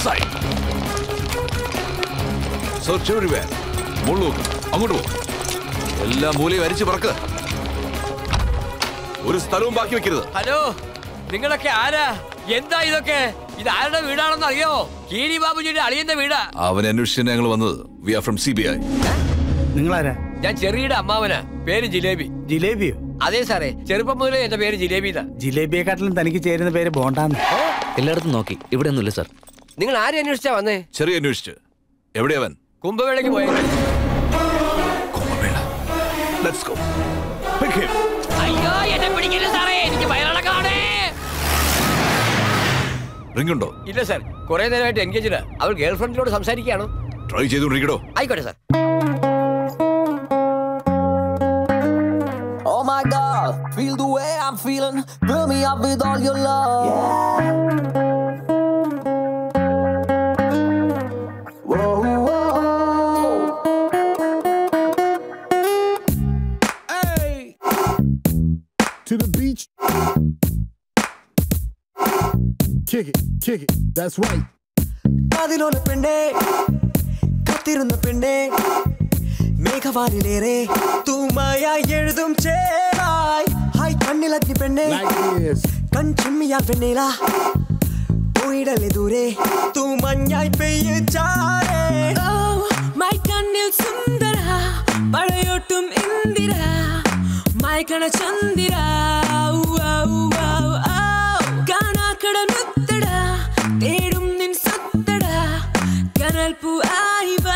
This side search everywhere മുകളിൽ നോക്ക് അങ്ങോട്ട് പോ എല്ലാ മൂലയും അരിച്ചു പറക്ക് ഒരു സ്ഥലവും ബാക്കി വെക്കരുത് ഹലോ നിങ്ങളൊക്കെ ആരാ എന്താ ഇതൊക്കെ ഇത് ആരുടെ വീടാണെന്ന് അറിയോ കീരി ബാബുജിയുടെ അളിയന്റെ വീടാ അവൻ അന്വേഷിച്ചാണ് ഞങ്ങൾ വന്നത് we are from C B I നിങ്ങളാരാ ഞാൻ ചെറിയുടെ അമ്മാവനാ പേര് ജിലേബി ജിലേബിയോ അതെ സാറേ ചെറുപ്പം മുതലേ എന്റെ പേര് ജിലേബി ജിലേബിയെക്കാട്ടിലും തനിക്ക് ചേരുന്ന പേര് ബോണ്ടാന്ന് എല്ലായിടത്തും നോക്കി ഇവിടെ ഒന്നുമില്ല സാർ നിങ്ങൾ ആരെ അന്വേഷിച്ചാ വന്നേ ചെറിയ അന്വേഷിച്ച് എവിടെയവൻ കുംഭവേളയ്ക്ക് പോയത് ലെറ്റ്സ് ഗോ പിക്ക് ഹിം അയ്യോ എന്നെ പിടിക്കില്ല സാറേ എനിക്ക് വയറിളക്കാണേ റിംഗ് ഉണ്ടോ ഇല്ല സാർ കുറെ നേരമായിട്ട് എൻഗേജ്ഡ് അവൾ ഗേൾ ഫ്രണ്ടിനോട് സംസാരിക്കുകയാണോ ട്രൈ ചെയ്തുകൊണ്ടിരിക്കടോ ആയിക്കോട്ടെ sir Oh my god, feel the way I'm feeling. Fill me up with all your love. Whoa, whoa. Hey! To the beach. Kick it, kick it. That's right. അതിലോല പെണ്ണേ കത്തിരുന്ന പെണ്ണേ മേഘവാനിലേറെ തൂമയായി എഴുതും ചേരായി hi കണ്ണിലഗ്നി പെണ്ണേ കൺ ചിമ്മിയാ പെണ്ണേല പോയിടലെ ദൂരെ തൂ മഞ്ഞായി പെയ്യ് ചാരേ മൈ കണ്ണിൽ സുന്ദര പടയോട്ടും ഇന്ദിര മൈക്കണ ചന്ദിര കാണാക്കട മുത്തട തേടും നിൻ സത്തട കനൽ പൂ ആയി വാ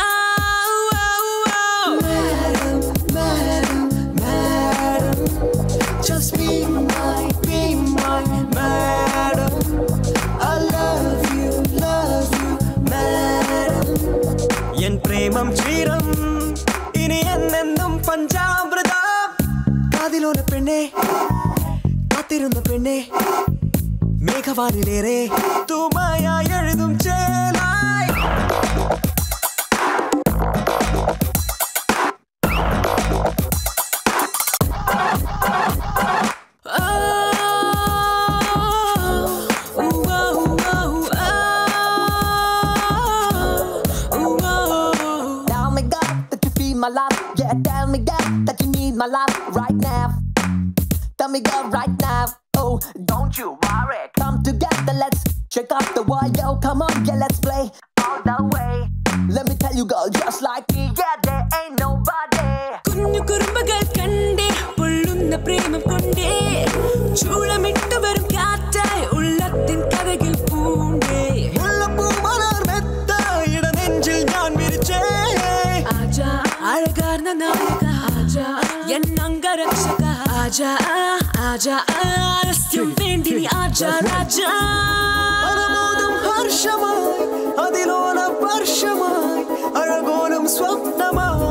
Just be my, be my madam. I love you, love you, madam. എൻ പ്രേമം ക്ഷീരം ഇനി എന്നെന്നും പഞ്ചാമൃതം കാതിലോല പെണ്ണെ കാത്തിരുന്ന പെണ്ണെ മേഘവാനിലേറെ തൂമയായി എഴുതും ചേലായി Tell me, God, that you feel my love. Yeah, tell me, God, that you need my love right now. Tell me, God, right now. Oh, don't you worry. Come together, let's check out the world. Yo, come on, yeah, let's play all the way. Let me tell you, girl, just like me, yeah, there ain't nobody. കുഞ്ഞു കുറുമ്പകൾ കണ്ടേ പൊള്ളുന്ന പ്രേമം കൊണ്ടേ ചൂളമിട്ട് വരും കാറ്റായി ഉള്ളത്തിൻ കഥകൾ പൂണ്ടേ മുല്ലപ്പൂമലർ മെത്ത ഇടനെഞ്ചിൽ ഞാൻ വിരിച്ചേ ആജാ അഴകാർന്ന നായക ആജാ എൻ അംഗരക്ഷക ആജാ ആജാ ആലസ്യം വേണ്ടി നീ ആജാ രാജാ അനുമോദം ഹർഷമായി അതിലോല വർഷമായി അഴകോലും സ്വപ്നമായി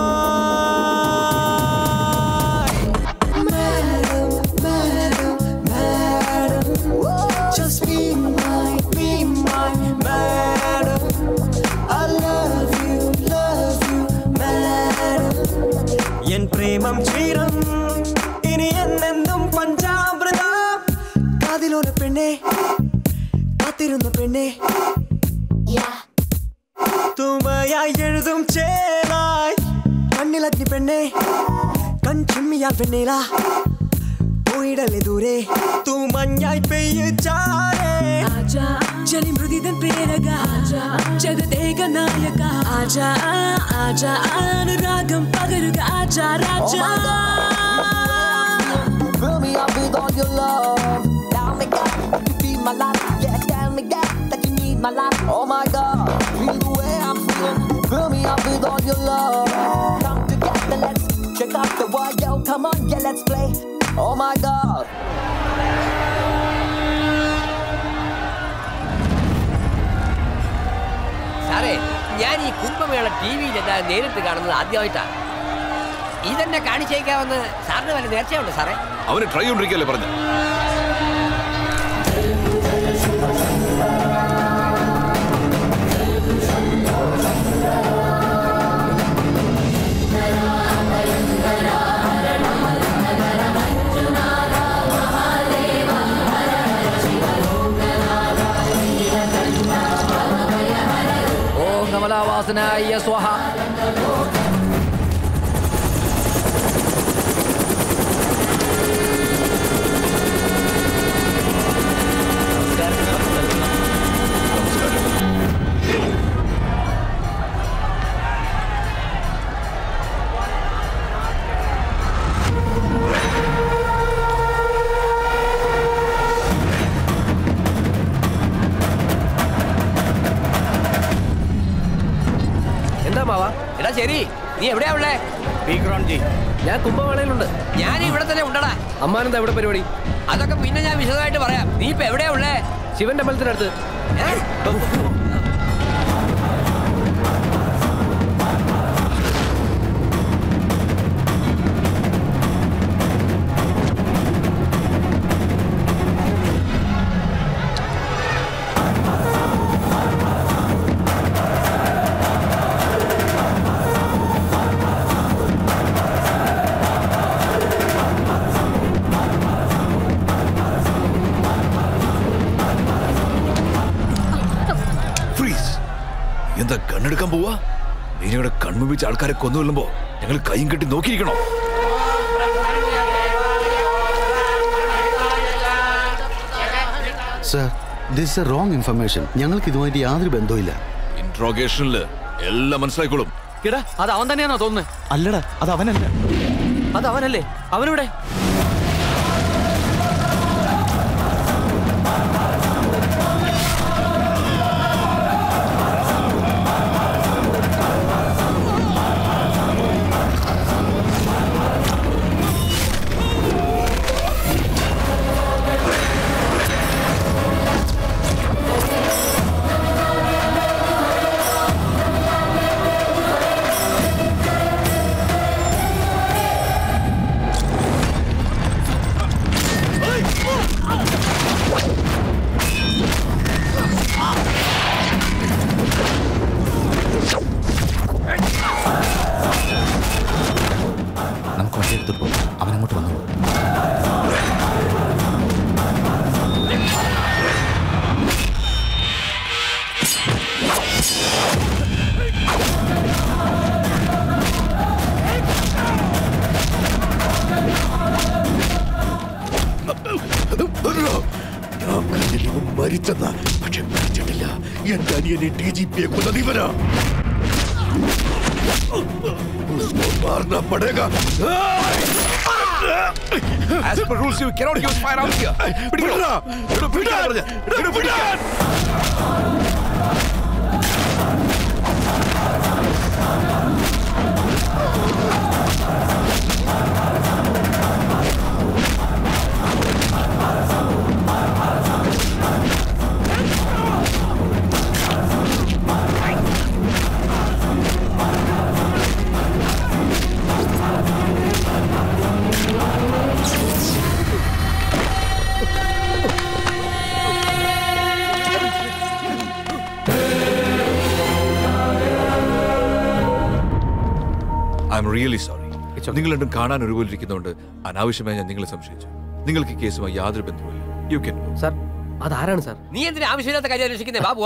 Madam, madam, madam. Just be my, be my madam. I love you, love you, madam. എൻ പ്രേമം ക്ഷീരം ഇനി എന്നെന്നും പഞ്ചാമൃതം കാതിലോല പെണ്ണെ കാത്തിരുന്ന പെണ്ണെ തൂമയായി എഴുതും ചേലായി കണ്ണിലഗ്നി പെണ്ണെ കൺ ചിമ്മിയാ പെണ്ണേല പോയിടലെ ദൂരെ തൂ മഞ്ഞായി പെയ്യ് ചാരേ ആജാ ജലി മൃദിതൻ പ്രേരക ആജാ ജഗദേക നായക ആജാ ആജാ അനുരാഗം പകരുക ആജാ Raja Fill me up with all your love. Tell me, God, that you feel my life. Yeah, tell me, God, that you need my life. Oh my God, feel the way I'm feeling. Fill me up with all your love. Come together, let's check out the world. Yo, come on, yeah, let's play. Oh my God. സാറേ ഞാൻ ഈ Kumbh Mela T വിയിലെല്ലാം നേരിട്ട് കാണുന്നത് ആദ്യമായിട്ടാണ് ഇതെന്നെ കാണിച്ചേക്കാമെന്ന് സാറിന് വല്ല നേർച്ചയുണ്ട് സാറേ അവന് ട്രൈ കൊണ്ടിരിക്കല്ലേ പറഞ്ഞു Madam, കമലാവാസനായ സ്വഹ എന്താ മാവ എടാ ശരി നീ എവിടെയാ ഉള്ളേ ജി ഞാൻ കുംഭമേളയിലുണ്ട് ഞാൻ ഇവിടെ തന്നെ ഉണ്ടടാ അമ്മാനെന്താ എവിടെ പരിപാടി അതൊക്കെ പിന്നെ ഞാൻ വിശദമായിട്ട് പറയാം നീ ഇപ്പൊ എവിടെയാ ഉള്ളേ ശിവന്റെ അമ്പലത്തിനടുത്ത് ഏ? ഫ്രീസ് എന്താ കണ്ണെടുക്കാൻ പോവാ നീനയുടെ കൺമുമ്പിച്ച് ആൾക്കാരെ കൊന്നുകൊള്ളുമ്പോ ഞങ്ങൾ കൈയും കെട്ടി നോക്കിയിരിക്കണോ sir this a wrong information ഞങ്ങൾക്ക് ഇതുമായിട്ട് യാതൊരു ബന്ധവുമില്ല ഇൻട്രോഗേഷനില് എല്ലാം മനസ്സിലായിക്കോളും എടാ അത് അവൻ തന്നെയാണോ തോന്നുന്നത് അല്ലടാ അത് അവനല്ല അത് അവനല്ലേ അവനിവിടെ നമുക്ക് വണ്ടി എടുത്തിട്ട് പോകാം അവനങ്ങോട്ട് വന്നു ഞാൻ കരുതിയവൻ മരിച്ചെന്ന പക്ഷെ മരിച്ചിട്ടില്ല എന്റെ അനിയനെ ഡി ജി പിയെ കൊന്നത് ഇവനാ उसको मारना पड़ेगा As per rules, you cannot use fire out here. പിടിക്കണോ? എടോ, പിടിക്കാൻ പറഞ്ഞ. എടോ, പിടിക്കാൻ. ഐ എം റിയലി സോറി നിങ്ങൾ രണ്ടും കാണാൻ ഒരുപോലെ ഇരിക്കുന്നതുകൊണ്ട് അനാവശ്യമായി ഞാൻ നിങ്ങളെ സംശയിച്ചു നിങ്ങൾക്ക് ഈ കേസുമായി യാതൊരു ബന്ധവുമില്ല യു കെൻ സാർ അതാരാണ് സാർ നീ എന്തിനാ ആവശ്യമില്ലാത്ത കാര്യം അന്വേഷിക്കുന്നേ ബാബു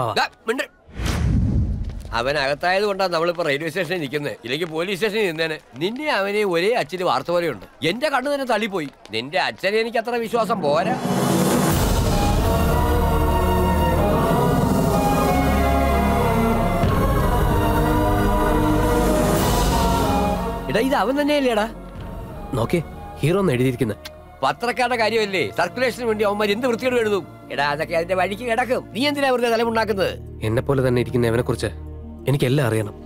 അവൻ അകത്തായത് കൊണ്ടാണ് നമ്മളിപ്പോ റെയിൽവേ സ്റ്റേഷനിൽ നിൽക്കുന്നത് ഇല്ലെങ്കിൽ പോലീസ് സ്റ്റേഷനിൽ നിന്നേനെ നിന്നെ അവനെ ഒരേ അച്ഛന് വാർത്ത പോലെയുണ്ട് എന്റെ കണ്ണു തന്നെ തള്ളിപ്പോയി നിന്റെ അച്ഛനെ എനിക്ക് അത്ര വിശ്വാസം പോരാ എടാ ഇത് അവൻ തന്നെയല്ലേടാ നോക്കേ ഹീറോ എന്ന് എഴുതിയിരിക്കുന്നത് പത്രക്കാരുടെ കാര്യമല്ലേ സർക്കുലേഷന് വേണ്ടി അവന്മാർ എന്ത് വൃത്തിയോട് എഴുതും എടാ അതൊക്കെ അതിന്റെ വഴിക്ക് കിടക്കും നീ എന്തിനാ വെറുതെ തലമുണ്ടാക്കുന്നത് എന്നെ പോലെ തന്നെ ഇരിക്കുന്ന അവനെ കുറിച്ച് എനിക്കെല്ലാം അറിയണം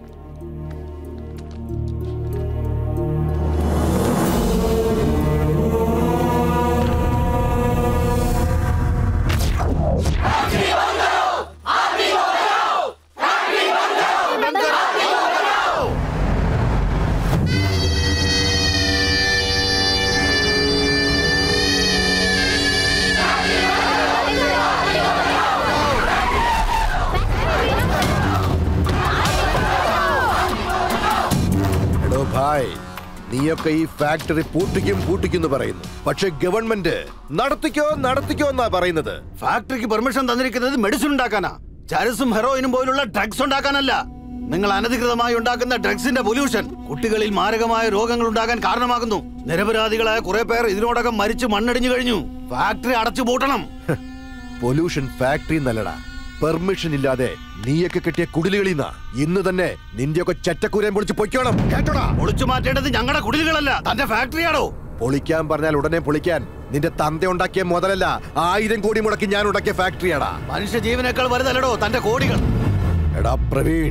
എടോ ഭായ് നീയൊക്കെ ഈ ഫാക്ടറി പൂട്ടിക്കും പൂട്ടിക്കും എന്ന് പറയുന്നു പക്ഷെ ഗവൺമെന്റ് നടത്തിക്കോ നടത്തിക്കോ എന്നാ പറയുന്നത് ഫാക്ടറിക്ക് പെർമിഷൻ തന്നിരിക്കുന്നത് മെഡിസിൻ ഉണ്ടാക്കാനാ ചരസും ഹെറോയിനും പോലുള്ള ഡ്രഗ്സ് ഉണ്ടാക്കാനല്ല നിങ്ങൾ അനധികൃതമായി ഉണ്ടാക്കുന്ന ഡ്രഗ്സിന്റെ പൊല്യൂഷൻ കുട്ടികളിൽ മാരകമായ രോഗങ്ങൾ ഉണ്ടാകാൻ കാരണമാകുന്നു നിരപരാധികളായ കുറെ പേർ ഇതിനോടകം മരിച്ചു മണ്ണടിഞ്ഞു കഴിഞ്ഞു ഫാക്ടറി അടച്ചു പൂട്ടണം പൊല്യൂഷൻ ഫാക്ടറി നല്ലടാ പെർമിഷൻ ഇല്ലാതെ നീയൊക്കെ കിട്ടിയ കുടിലുകളിൽ ഇന്ന് തന്നെ നിന്റെയൊക്കെ ചെറ്റക്കൂരയും പൊളിച്ച് പൊയ്ക്കോണം കേട്ടോടാ ഒളിച്ചു മാറ്റേണ്ടത് ഞങ്ങളുടെ കുടിലുകളല്ല തന്റെ ഫാക്ടറിയാണോ പൊളിക്കാൻ പറഞ്ഞാൽ ഉടനെ പൊളിക്കാൻ നിന്റെ തന്ത ഉണ്ടാക്കിയ മുതലല്ല ആയിരം കോടി മുടക്കി ഞാൻ ഉണ്ടാക്കിയ ഫാക്ടറിയാടാ മനുഷ്യ ജീവനേക്കാൾ വലുതല്ലടോ തന്റെ കോടികൾ എടാ പ്രവീൺ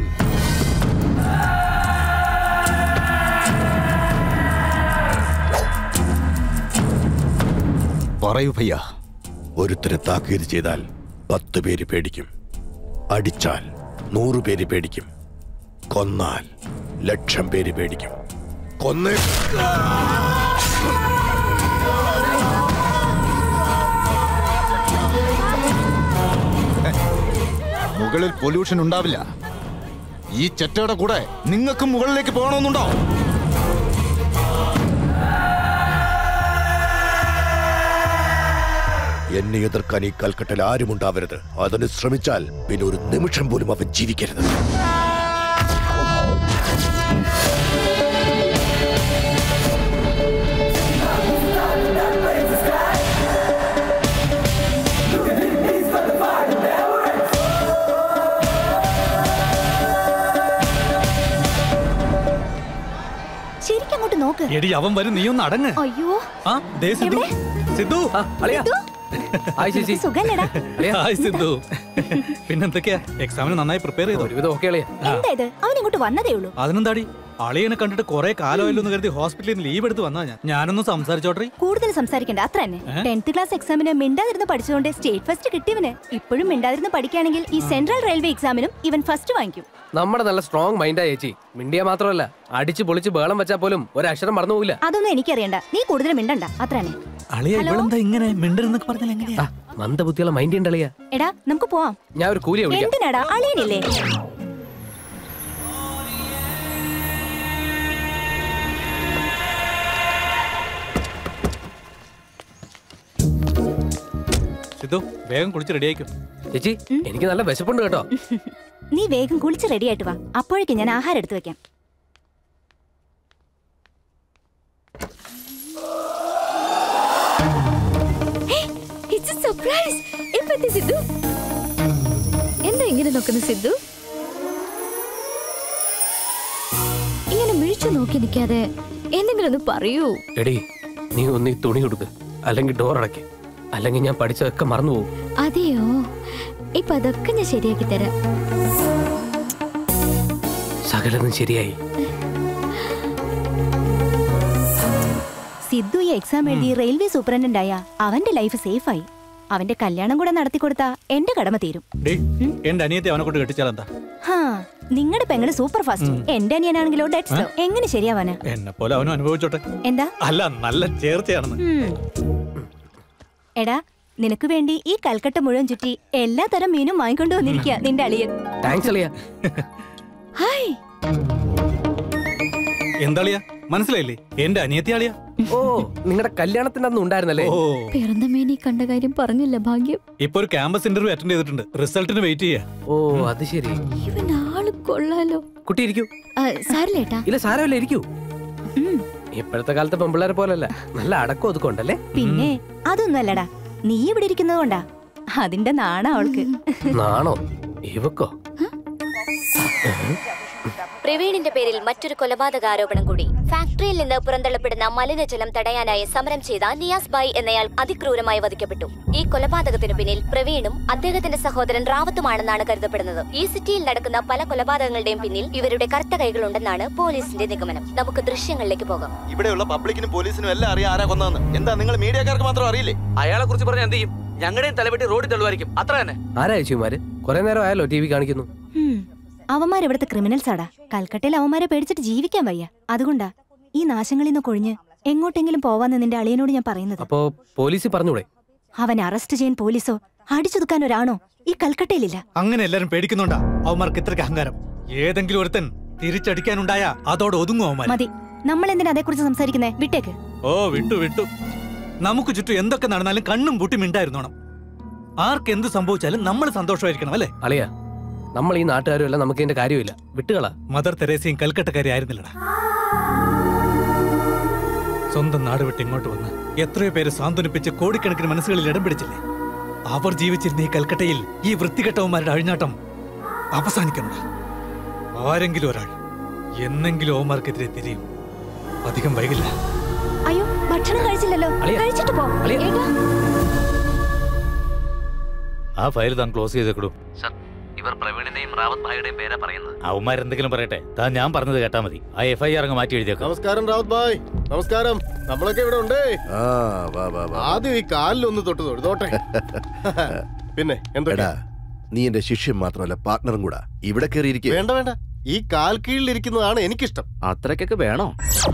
പറയൂ ഭയ്യ ഒരുത്തരെ താക്കീത് ചെയ്താൽ പത്ത് പേര് പേടിക്കും അടിച്ചാൽ നൂറു പേര് പേടിക്കും കൊന്നാൽ ലക്ഷം പേര് പേടിക്കും കൊന്നേ മുകളിൽ പൊല്യൂഷൻ ഉണ്ടാവില്ല ഈ ചെറ്റയുടെ കൂടെ നിങ്ങൾക്കും മുകളിലേക്ക് പോകണമെന്നുണ്ടോ എന്നെ എതിർക്കാൻ ഈ കൽക്കട്ടയിൽ ആരും ഉണ്ടാവരുത് അതിന് ശ്രമിച്ചാൽ പിന്നെ ഒരു നിമിഷം പോലും അവൻ ജീവിക്കരുത് ശരിക്കും അങ്ങോട്ട് നോക്ക് എടി അവൻ വരും നീ ഒന്ന് അടങ്ങ് അയ്യോ ആ ദേ സിദ്ധു സിദ്ധു ഹായ് ചേച്ചി സുഖല്ലടാ ഹായ് സിദ്ധു പിന്നെന്തൊക്കെയാ എക്സാമിന് നന്നായി പ്രിപ്പയർ ചെയ്തു ഒരുവിധം ഓക്കെ അളിയാ എന്താ ഇത് അവൻ ഇങ്ങോട്ട് വന്നതേ ഉള്ളൂ അതിനെന്താടി അളിയനെ കണ്ടിട്ട് കുറെ കാലമല്ലോ എന്ന് കരുതി ഹോസ്പിറ്റലിൽ നിന്ന് ലീവ് എടുത്ത് വന്നാ ഞാൻ ഞാനൊന്ന് സംസാരിച്ചോട്ടെ കൂടുതൽ സംസാരിക്കണ്ട അത്ര തന്നെ ഏ? ടെൻത്ത് ക്ലാസ് എക്സാമിന് മിണ്ടാതിരുന്ന് പഠിച്ചതുകൊണ്ട് സ്റ്റേറ്റ് ഫസ്റ്റ് കിട്ടിയവന് ഇപ്പോഴും മിണ്ടാതിരുന്ന് പഠിക്കുകയാണെങ്കിൽ ഈ സെൻട്രൽ റെയിൽവേ എക്സാമിനും ഇവൻ ഫസ്റ്റ് വാങ്ങിക്കും നമ്മുടെ നല്ല സ്ട്രോങ് മൈൻഡാ ചേച്ചി മിണ്ടിയ മാത്രമല്ല അടിച്ച് പൊളിച്ച് ബേളം വെച്ചാൽ പോലും ഒരു അക്ഷരം മറന്നു പോകില്ല അതൊന്നും എനിക്കറിയണ്ട നീ കൂടുതൽ മിണ്ടണ്ട അത്ര തന്നെ അളിയ ഹലോ? ഇവളെന്താ ഇങ്ങനെ മിണ്ടരുന്നൊക്കെ പറഞ്ഞാൽ എങ്ങനെയാ മന്ദബുദ്ധിയുള്ള മൈൻഡ് ഉണ്ട് അളിയാ എടാ നമുക്ക് പോവാം ഞാൻ ഒരു കൂലിയെ വിളിക്കാം എന്തിനാടാ അളിയനില്ലേ സിദ്ധു വേഗം കുളിച്ച് റെഡിയായിക്കും ചേച്ചി എനിക്ക് നല്ല വിശപ്പുണ്ട് കേട്ടോ നീ വേഗം കുളിച്ച് റെഡി ആയിട്ട് വാ അപ്പോഴേക്കും ഞാൻ ആഹാരം എടുത്തു വെക്കാം സർപ്രൈസ് എപ്പത്തി സിദ്ധു എന്താ ഇങ്ങനെ നോക്കുന്ന സിദ്ധു ഇങ്ങനെ മിഴിച്ചു നോക്കി നിൽക്കാതെ എന്തെങ്കിലും ഒന്ന് പറയൂ എടി നീ ഒന്ന് ഈ തുണി കൊടുക്ക് അല്ലെങ്കിൽ ഡോർ അടയ്ക്ക് അല്ലെങ്കിൽ ഞാൻ പഠിച്ചതൊക്കെ മറന്നു പോകും അതെയോ ഇപ്പൊ അതൊക്കെ ഞാൻ ശരിയാക്കി തരാം സകലതും ശരിയായി സിദ്ധു ഈ എക്സാം എഴുതി റെയിൽവേ സൂപ്രണ്ടന്റ് ആയ അവന്റെ ലൈഫ് സേഫായി അവന്റെ കല്യാണം കൂടെ നടത്തി കൊടുത്താ എന്റെ കടമ തീരും ഡേ എന്റെ അനിയത്തെ അവനെ കൊണ്ട് കെട്ടിച്ചാൽ എന്താ ഹാ നിങ്ങളുടെ പെങ്ങള് സൂപ്പർ ഫാസ്റ്റ് എന്റെ അനിയനാണെങ്കിലോ ഡെഡ് സ്ലോ എങ്ങനെ ശരിയാവാനാ എന്നെ പോലെ അവനും അനുഭവിച്ചോട്ടെ എന്താ അല്ല നല്ല ചേർച്ചയാണെന്ന് ഉം. എടാ നിനക്ക് വേണ്ടി ഈ കൽക്കട്ട മുഴുവൻ ചുറ്റി എല്ലാ തരം മീനും വാങ്ങിക്കൊണ്ടു വന്നിരിക്കുക നിന്റെ അളിയൻ താങ്ക്സ് അളിയാ ഹായ് എന്താളിയാ മനസ്സിലായില്ലേ എന്റെ അനിയത്തി ആളിയാ ഓ നിങ്ങളുടെ കല്യാണത്തിന്റെ അന്ന് ഉണ്ടായിരുന്നല്ലേ ഓ പിറന്ന മേനി കണ്ട കാര്യം പറഞ്ഞില്ല ഭാഗ്യം ഇപ്പൊ ഒരു ക്യാമ്പസ് ഇന്റർവ്യൂ അറ്റൻഡ് ചെയ്തിട്ടുണ്ട് റിസൾട്ടിന് വെയിറ്റ് ചെയ്യാ ഓ അത് ശരി ഇവൻ ആള് കൊള്ളാലോ കുട്ടി ഇരിക്കൂ ആ, സാരില്ലേട്ടാ ഇല്ല സാരമില്ല ഇരിക്കൂ ഇപ്പോഴത്തെ കാലത്തെ പെമ്പിള്ളേരെ പോലല്ല നല്ല അടക്കം ഒതുക്കൊണ്ടല്ലേ പിന്നെ അതൊന്നും അല്ലടാ നീ ഇവിടെ ഇരിക്കുന്നത് കൊണ്ടാ അതിന്റെ നാണ അവൾക്ക് നാണോ ഇവക്കോ പ്രവീണിന്റെ പേരിൽ മറ്റൊരു കൊലപാതക ആരോപണം കൂടി ഫാക്ടറിയിൽ നിന്ന് പുറന്തള്ളപ്പെടുന്ന മലിനജലം തടയാനായി സമരം ചെയ്ത നിയാസ് ബായ് എന്നയാൾ അതിക്രൂരമായി വധിക്കപ്പെട്ടു ഈ കൊലപാതകത്തിനു പിന്നിൽ പ്രവീണും അദ്ദേഹത്തിന്റെ സഹോദരൻ റാവത്തുമാണെന്നാണ് കരുതപ്പെടുന്നത് ഈ സിറ്റിയിൽ നടക്കുന്ന പല കൊലപാതകങ്ങളുടെയും പിന്നിൽ ഇവരുടെ കറുത്ത കൈകളുണ്ടെന്നാണ് പോലീസിന്റെ നിഗമനം നമുക്ക് ദൃശ്യങ്ങളിലേക്ക് പോകാം ഇവിടെയുള്ള പബ്ലിക്കിനും പോലീസിനും എല്ലാം അറിയാം ആരാ കൊന്നതെന്ന് എന്താ നിങ്ങൾ മീഡിയക്കാർക്ക് മാത്രം അറിയില്ലേ അയാളെ കുറിച്ച് പറഞ്ഞാൽ എന്ത് ചെയ്യും ഞങ്ങളുടെയും തലവെട്ടി റോഡിൽ തള്ളുമായിരിക്കും അത്ര തന്നെ ആരാ ചേച്ചിമാര് കുറെ നേരം ആയാലോ ടി വി കാണിക്കുന്നു ഹും. അവന്മാർ ഇവിടുത്തെ ക്രിമിനൽസ് ആടാ കൽക്കട്ടയിൽ അവന്മാരെ പേടിച്ചിട്ട് ജീവിക്കാൻ വയ്യ അതുകൊണ്ടാ ഈ നാശങ്ങളിൽ നിന്ന് കൊഴിഞ്ഞ് എങ്ങോട്ടെങ്കിലും പോവാന്ന് നിന്റെ അളിയനോട് ഞാൻ പറയുന്നത് അപ്പോ പോലീസ് പറഞ്ഞൂടെ അവൻ അറസ്റ്റ് ചെയ്യാൻ പോലീസോ അടിച്ചൊതുക്കാൻ ഒരാണോ ഈ കൽക്കട്ടയിലില്ല അങ്ങനെ എല്ലാരും പേടിക്കുന്നുണ്ടാ അവന്മാർക്ക് ഇത്രയ്ക്ക് അഹങ്കാരം ഏതെങ്കിലും ഒരുത്തൻ തിരിച്ചടിക്കാനുണ്ടായ അതോടെ ഒതുങ്ങും അവന്മാർ മതി നമ്മൾ എന്തിനാ അതേക്കുറിച്ച് സംസാരിക്കുന്നേ വിട്ടേക്ക് ഓ വിട്ടു വിട്ടു നമുക്ക് ചുറ്റും എന്തൊക്കെ നടന്നാലും കണ്ണും പൂട്ടി മിണ്ടായിരുന്നോണം ആർക്ക് എന്ത് സംഭവിച്ചാലും നമ്മൾ സന്തോഷമായിരിക്കണം അല്ലേ അളിയ നമ്മൾ ഈ നാട്ടുകാരും എല്ലാം നമുക്ക് ഇതിന്റെ കാര്യമില്ല വിട്ടുകളാ മദർ തെരേസയും കൽക്കട്ടക്കാരി ആയിരുന്നില്ലടാ സ്വന്തം നാട് വിട്ട് ഇങ്ങോട്ട് വന്ന് എത്രയോ പേരെ സാന്ത്വനിപ്പിച്ച് കോടിക്കണക്കിന് മനസ്സുകളിൽ ഇടം പിടിച്ചില്ലേ അവർ ജീവിച്ചിരുന്ന ഈ കൽക്കട്ടയിൽ ഈ വൃത്തികെട്ടവന്മാരുടെ അഴിഞ്ഞാട്ടം അവസാനിക്കണടാ ആരെങ്കിലും ഒരാൾ എന്നെങ്കിലും ഓമാർക്കെതിരെ തിരിയും അധികം വൈകില്ല അയ്യോ ഭക്ഷണം കഴിച്ചില്ലല്ലോ കഴിച്ചിട്ട് പോ ഏട്ടാ ആ ഫയൽ താൻ ക്ലോസ് ചെയ്തേക്കിടും സർ ഇവർ പ്രവീണിന്റെയും റാവത്ത് ഭായിയുടെയും പേരാ പറയുന്നത് അവന്മാരെന്തെങ്കിലും പറയട്ടെ താൻ ഞാൻ പറഞ്ഞത് കേട്ടാ മതി ആ എഫ് ഐ ആർ അങ്ങ് മാറ്റി എഴുതിയേക്കാം നമസ്കാരം റാവത്ത് ഭായ് നമസ്കാരം നമ്മളൊക്കെ ഇവിടെ ഉണ്ട് ആ വാ വാ വാ ആദ്യം ഈ കാലിലൊന്ന് തൊട്ട് തൊഴുതോട്ടെ പിന്നെ എന്തൊക്കെയാ എടാ നീ എന്റെ ശിഷ്യൻ മാത്രമല്ല പാർട്ട്ണറും കൂടാ ഇവിടെ കയറിയിരിക്കുക വേണ്ട വേണ്ട ഈ കാൽ കീഴിലിരിക്കുന്നതാണ് എനിക്കിഷ്ടം അത്രയ്ക്കൊക്കെ വേണോ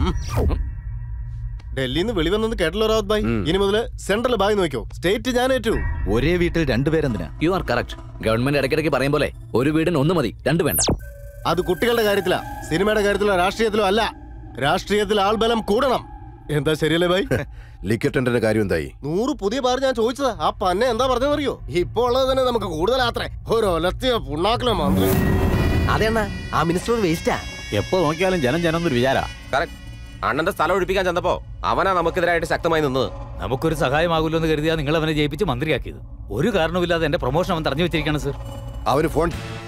ഡൽഹിയിൽ നിന്ന് വെളിവന്നെന്ന് കേട്ടല്ലോ റാവത്ത് ഭായ് ഇനി മുതൽ സെൻട്രൽ ബായ് നോക്കിയോ സ്റ്റേറ്റ് ഞാൻ ഏറ്റു ഒരേ വീട്ടിൽ രണ്ടുപേരെന്തിനാ യു ആർ കറക്റ്റ് ഗവൺമെന്റ് ഇടയ്ക്കിടയ്ക്ക് പറയും പോലെ ഒരു വീടിന് ഒന്ന് മതി രണ്ട് വേണ്ട അത് കുട്ടികളുടെ കാര്യത്തിലാ സിനിമയുടെ കാര്യത്തിലോ രാഷ്ട്രീയത്തിലോ അല്ല രാഷ്ട്രീയത്തിൽ ആൾബലം കൂടണം എന്താ ശരിയല്ലേ ഭായ് ലിക്കർ ടെൻഡറിന്റെ കാര്യം എന്തായി നൂറ് പുതിയ ബാർ ഞാൻ ചോദിച്ചതാ ആ പന്നെ എന്താ പറഞ്ഞറിയോ ഇപ്പൊ ഉള്ളത് തന്നെ നമുക്ക് കൂടുതലാത്രേ ഒരു ഒലത്തിയ പുണ്ണാക്കിലോ മന്ത്രി അതെണ്ണ ആ മിനിസ്റ്റർ വേസ്റ്റാ എപ്പോ നോക്കിയാലും ജനം ജനം എന്നൊരു വിചാരാ കറക്റ്റ് അണ്ണന്റെ സ്ഥലം ഒഴിപ്പിക്കാൻ ചെന്നപ്പോ അവനാ നമുക്കെതിരായിട്ട് ശക്തമായി നിന്നത് നമുക്കൊരു സഹായമാകുമല്ലോ എന്ന് കരുതിയാ നിങ്ങൾ അവനെ ജയിപ്പിച്ച് മന്ത്രിയാക്കിയത് ഒരു കാരണവുമില്ലാതെ എന്റെ പ്രൊമോഷൻ അവൻ തടഞ്ഞു വെച്ചിരിക്കുകയാണ് സർ അവന് ഫോൺ